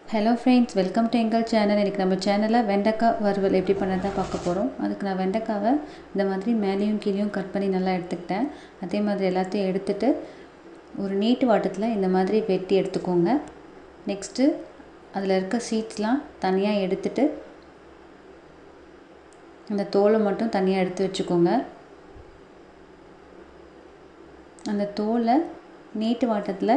hello friends welcome to எங்கள் channel இன்றைக்கி நம்ம சேனலில் வெண்டைக்காய் வறுவல் எப்படி பண்ணுறதா பார்க்க போகிறோம் அதுக்கு நான் வெண்டைக்காவை இந்த மாதிரி மேலேயும் கீழேயும் கட் பண்ணி நல்லா எடுத்துக்கிட்டேன் அதே மாதிரி எல்லாத்தையும் எடுத்துட்டு ஒரு நீட்டு வாட்டத்தில் இந்த மாதிரி வெட்டி எடுத்துக்கோங்க நெக்ஸ்ட்டு அதில் இருக்க சீட்ஸ்லாம் தனியாக எடுத்துட்டு அந்த தோலை மட்டும் தனியாக எடுத்து வச்சுக்கோங்க அந்த தோலை நீட்டு வாட்டத்தில்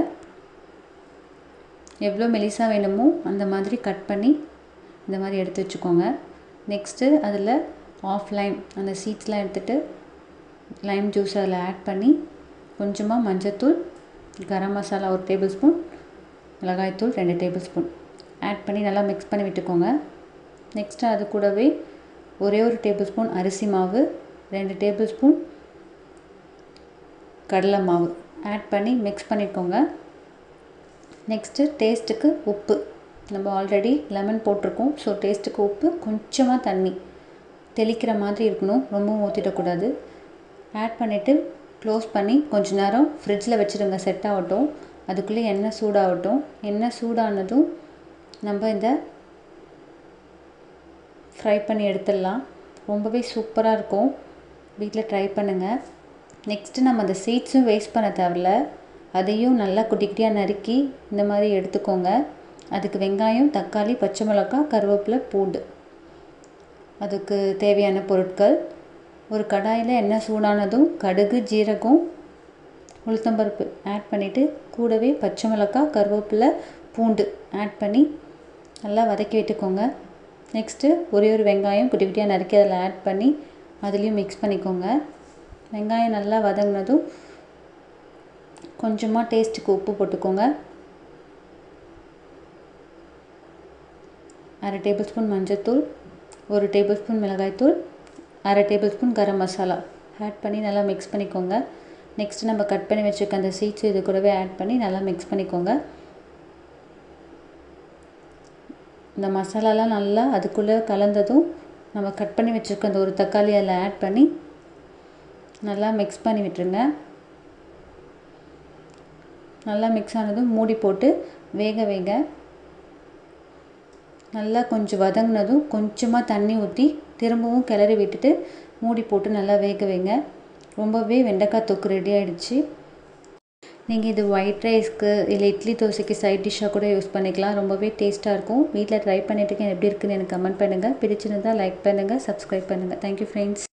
எவ்வளோ மெலிசாக வேணுமோ அந்த மாதிரி கட் பண்ணி இந்த மாதிரி எடுத்து வச்சுக்கோங்க நெக்ஸ்ட்டு அதில் ஆஃப் லைம் அந்த சீட்ஸ்லாம் எடுத்துகிட்டு லைம் ஜூஸ் அதில் ஆட் பண்ணி கொஞ்சமாக மஞ்சத்தூள் கரம் மசாலா ஒரு டேபிள் ஸ்பூன் மிளகாய்த்தூள் ரெண்டு டேபிள் ஸ்பூன் ஆட் பண்ணி நல்லா மிக்ஸ் பண்ணி விட்டுக்கோங்க நெக்ஸ்ட்டு அது கூடவே ஒரே ஒரு டேபிள் ஸ்பூன் அரிசி மாவு ரெண்டு டேபிள் ஸ்பூன் கடலை மாவு ஆட் பண்ணி மிக்ஸ் பண்ணிக்கோங்க நெக்ஸ்ட்டு டேஸ்ட்டுக்கு உப்பு நம்ம ஆல்ரெடி லெமன் போட்டிருக்கோம் ஸோ டேஸ்ட்டுக்கு உப்பு கொஞ்சமாக தண்ணி தெளிக்கிற மாதிரி இருக்கணும் ரொம்பவும் ஊற்றிடக்கூடாது ஆட் பண்ணிவிட்டு க்ளோஸ் பண்ணி கொஞ்ச நேரம் ஃப்ரிட்ஜில் வச்சுருங்க செட் ஆகட்டும் அதுக்குள்ளே எண்ணெய் சூடாகட்டும் எண்ணெய் சூடானதும் நம்ம இந்த ஃப்ரை பண்ணி எடுத்துடலாம் ரொம்பவே சூப்பராக இருக்கும் வீட்டில் ட்ரை பண்ணுங்கள் நெக்ஸ்ட்டு நம்ம அந்த சீட்ஸும் வேஸ்ட் பண்ண தேவையில்ல அதையும் நல்லா குட்டி குட்டியாக நறுக்கி இந்த மாதிரி எடுத்துக்கோங்க அதுக்கு வெங்காயம் தக்காளி பச்சை மிளகாய் கருவேப்பிலை பூண்டு அதுக்கு தேவையான பொருட்கள் ஒரு கடாயில் எண்ணெய் சூடானதும் கடுகு ஜீரகம் உளுத்தம்பருப்பு ஆட் பண்ணிவிட்டு கூடவே பச்சை மிளகாய் கருவேப்பிலை பூண்டு ஆட் பண்ணி நல்லா வதக்கி விட்டுக்கோங்க நெக்ஸ்ட்டு ஒரே ஒரு வெங்காயம் குட்டி குட்டியாக நறுக்கி அதில் ஆட் பண்ணி அதுலேயும் மிக்ஸ் பண்ணிக்கோங்க வெங்காயம் நல்லா வதங்கினதும் கொஞ்சமாக டேஸ்ட்டுக்கு உப்பு போட்டுக்கோங்க அரை டேபிள் ஸ்பூன் மஞ்சள்தூள் ஒரு டேபிள் ஸ்பூன் மிளகாய்த்தூள் அரை tablespoon garam masala add பண்ணி நல்லா மிக்ஸ் பண்ணிக்கோங்க நெக்ஸ்ட்டு நம்ம கட் பண்ணி வச்சுருக்க அந்த சீட்ஸ் இது கூடவே ஆட் பண்ணி நல்லா மிக்ஸ் பண்ணிக்கோங்க இந்த மசாலாலாம் நல்லா அதுக்குள்ளே கலந்ததும் நம்ம கட் பண்ணி வச்சுருக்க அந்த ஒரு தக்காளி அதில் ஆட் பண்ணி நல்லா மிக்ஸ் பண்ணி விட்டுருங்க நல்லா மிக்ஸ் ஆனதும் மூடி போட்டு வேக வேக நல்லா கொஞ்சம் வதங்கினதும் கொஞ்சமாக தண்ணி ஊற்றி திரும்பவும் கிளறி விட்டுட்டு மூடி போட்டு நல்லா வேக வைங்க ரொம்பவே வெண்டைக்காய் தொக்கு ரெடி ஆகிடுச்சு நீங்கள் இது ஒயிட் ரைஸ்க்கு இல்லை இட்லி தோசைக்கு சைட் டிஷ்ஷாக கூட யூஸ் பண்ணிக்கலாம் ரொம்பவே டேஸ்ட்டாக இருக்கும் வீட்டில் ட்ரை பண்ணிவிட்டு எப்படி இருக்குன்னு எனக்கு கமெண்ட் பண்ணுங்கள் பிடிச்சிருந்தால் லைக் பண்ணுங்கள் சப்ஸ்கிரைப் பண்ணுங்கள் தேங்க்யூ ஃப்ரெண்ட்ஸ்